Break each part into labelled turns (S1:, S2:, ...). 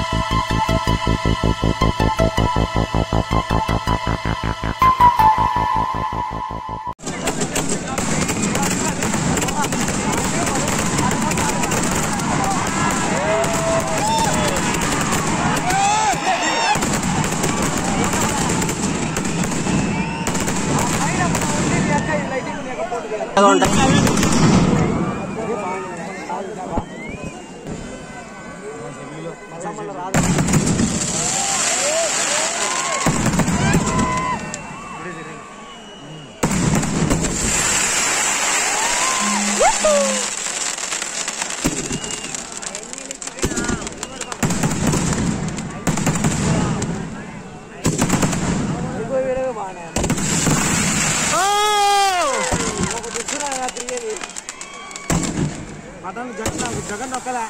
S1: జగన్ ఒక్కలే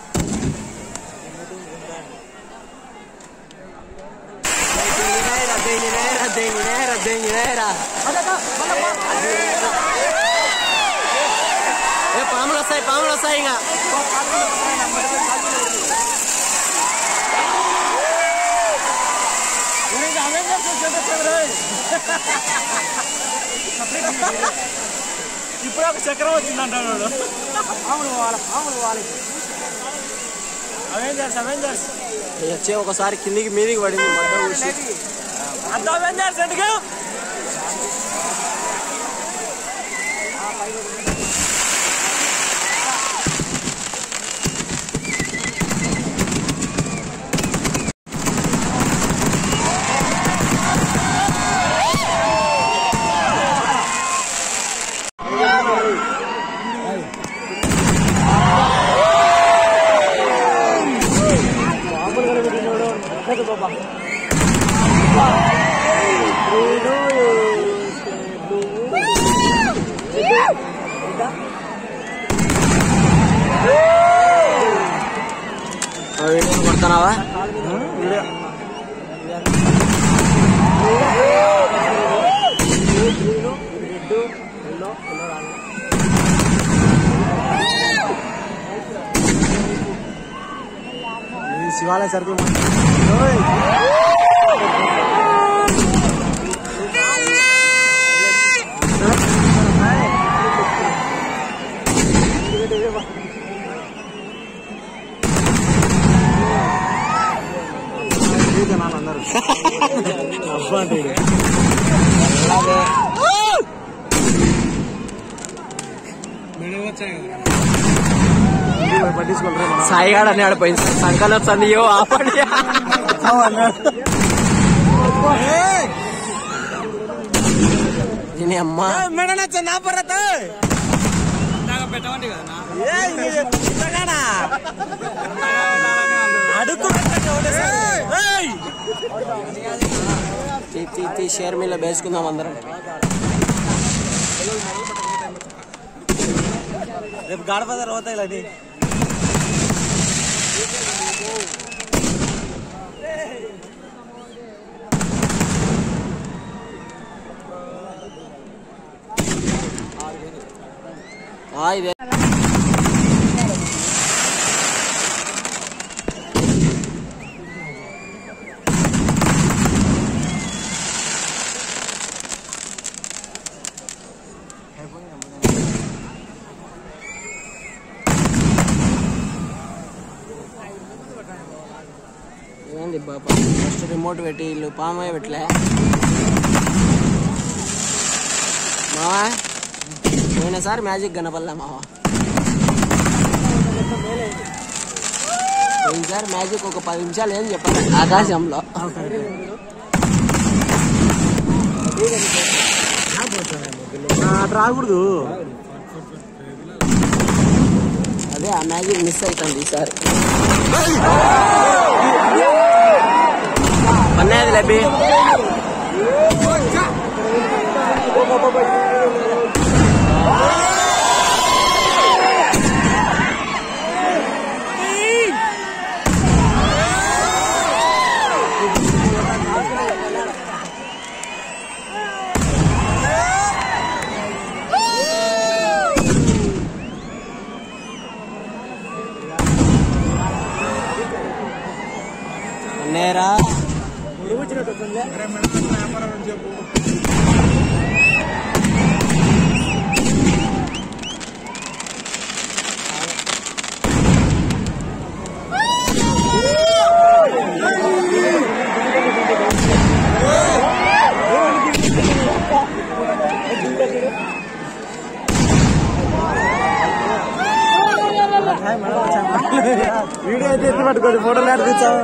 S2: ఏ పాములు వస్తాయి పాములు వస్తాయి ఇంకా
S1: ఇప్పుడు ఒక చక్రం వచ్చింది అంటాడు పాములు వాళ్ళ పాములు వాళ్ళకి అవెంజర్స్ అవెంజర్స్
S2: వచ్చే ఒకసారి కిందికి మీదికి పడింది మధ్య ఊసి.
S1: అంత అవెంజర్స్ ఎందుకు
S2: వీడియో కొడుతున్నావా
S1: శివాలయ సర్కిల్ అందరూ అబ్బా అంటే ఇది. ఇది పట్టించుకుంటారు మనం
S2: సాయిగాడు అని ఆడిపోయింది సంకల్ వస్తుంది యో ఆపండి దీని అమ్మ తీ తీ తీ షేర్ మీలో వేసుకుందాం అందరం
S1: రేపు గాడపద పోతాయి అది
S2: ఆ, ఇదే ఏంది బాబా ఫస్ట్ రిమోట్ పెట్టి ఇల్లు పామే పెట్టలే మావా పోయినసారి మ్యాజిక్ కనపడలే మావా పోయినసారి మ్యాజిక్ ఒక పది నిమిషాలు ఏం చెప్పాలి ఆకాశంలో
S1: అటు రాకూడదు
S2: అదే ఆ మ్యాజిక్ మిస్ అవుతుంది ఈసారి పన్నది లబ్బి నేరా
S1: వీడియో అయితే ఎత్తి పట్టుకోండి ఫోటోలు ఎక్కడ తెచ్చావు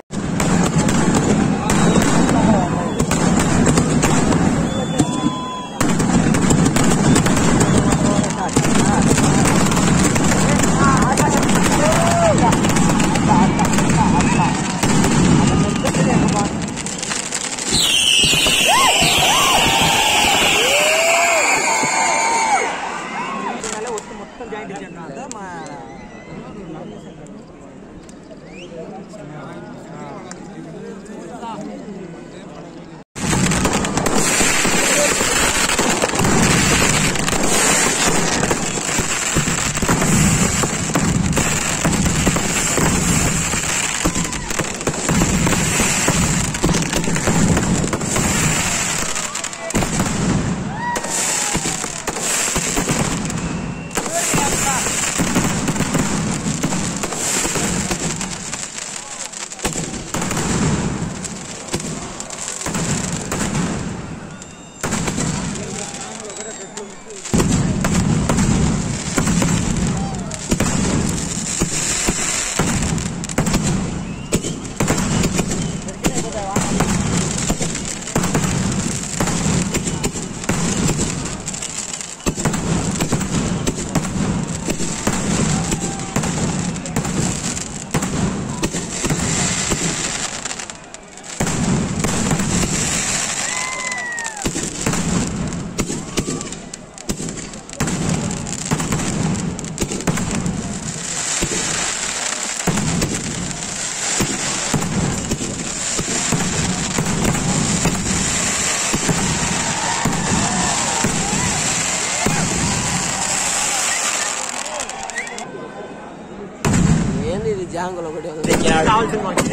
S2: ఏంది ఇది జాంగులు ఒకటి ఉంది.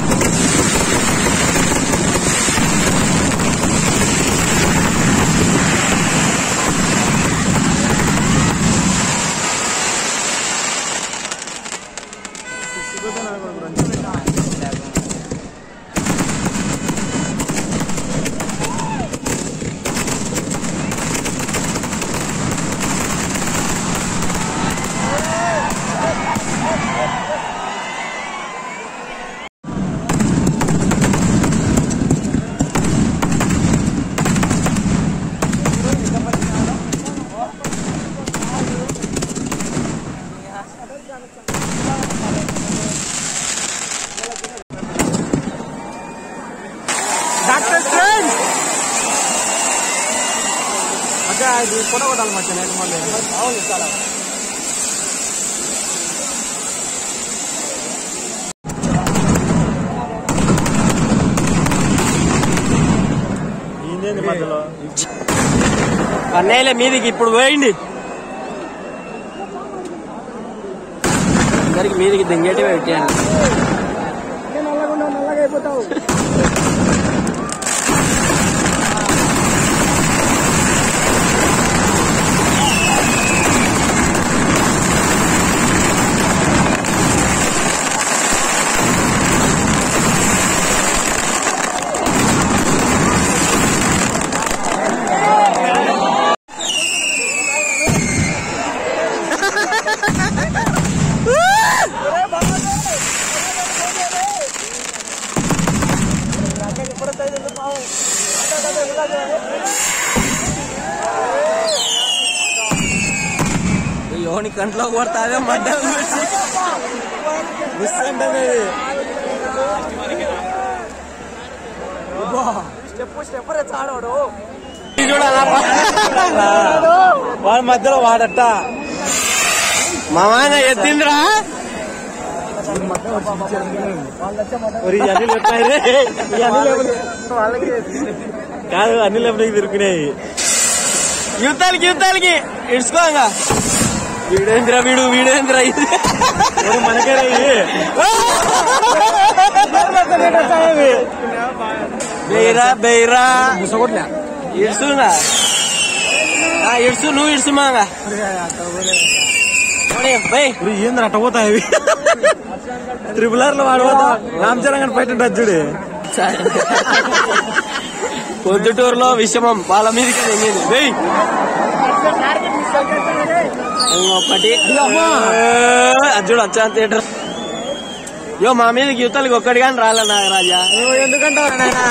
S1: డాక్టర్ స్ట్రేంజ్ అచ్చా ఇది ఫోటో కొట్టాలి మధ్య నేను మళ్ళీ అవును చాలా ఏంది మధ్యలో
S2: కన్నయ్యలే మీదికి ఇప్పుడు పోయింది అందరికి మీదికి దింగేటి పెట్టాను
S1: నల్లగా నల్లగా అయిపోతావు
S2: యోని కంట్లో కొడతాదే మడ్డ
S1: స్టెప్ స్టెప్ రే చాడోడు
S2: చూడాలా
S1: వాడి మధ్యలో వాడట
S2: మా మామ ఎత్తిందిరా
S1: మరి అన్ని లేపాయి రే ఈ అన్ని లేపలు వాళ్ళకి కాదు అన్ని లేపలకి దొరికినాయి
S2: యుద్ధాలకి యుద్ధాలకి ఇడుచుకోంగా వీడేంద్రా వీడు వీడేంద్రా ఇది
S1: మనకే రే ఇది
S2: బెయిరా బెయిరా
S1: ముసగొట్లే
S2: ఇడుస్తున్నా ఇడుసు నువ్వు ఇడుసు మాగా బై
S1: ఏంద్ర అట్ట పోతాయి అవి త్రిపుల్ ఆర్ లో వాడు పోతా రామ్ చరణ్ గారు బయట ఉంటుంది చూడు
S2: పొద్దుటూరులో విషమం వాళ్ళ మీదకి తెంగింది వెయ్ ఒకటి అర్జుడు వచ్చా థియేటర్ యో మా మీదకి యువతలకి ఒక్కడి కానీ రాలే నాగరాజా
S1: నువ్వు ఎందుకంటావు నాయన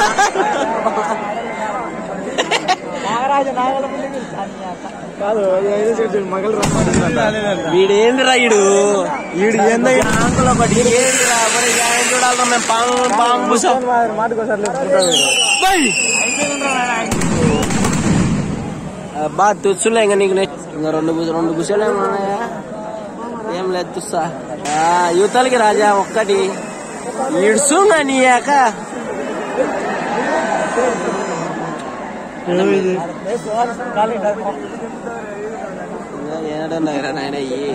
S1: కాదు ఐదు చెట్టు మగలు రమ్మంటుందంట
S2: వీడేంది రాయుడు
S1: వీడు ఏందయ్యా
S2: ఆంకులు ఒకటి ఏందిరా మరి ఏం చూడాలరా మేము పాము పాము బుసం
S1: మాటకోసారి లేపుకుంటాడు
S2: బా తుస్సులే ఇంకా నీకు నెక్స్ట్ ఇంకా రెండు బుస రెండు బుసలు ఏమన్నాయా ఏం లేదు తుస్సా ఆ, యువతలకి రాజా ఒక్కటి ఇడుసుంగా నీయాక ఏడన్నాయిరా నాయన ఇయ్యి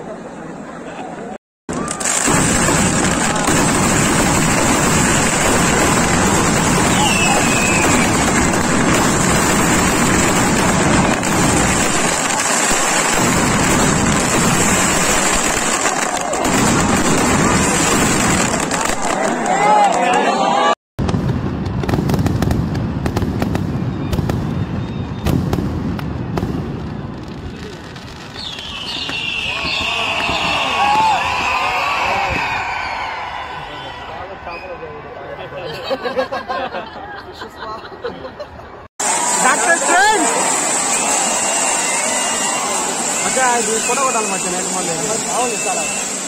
S1: డాక్టర్ స్ట్రేంజ్ అక్క అది ఫోటో కొట్టాలి మధ్య నేను మళ్ళీ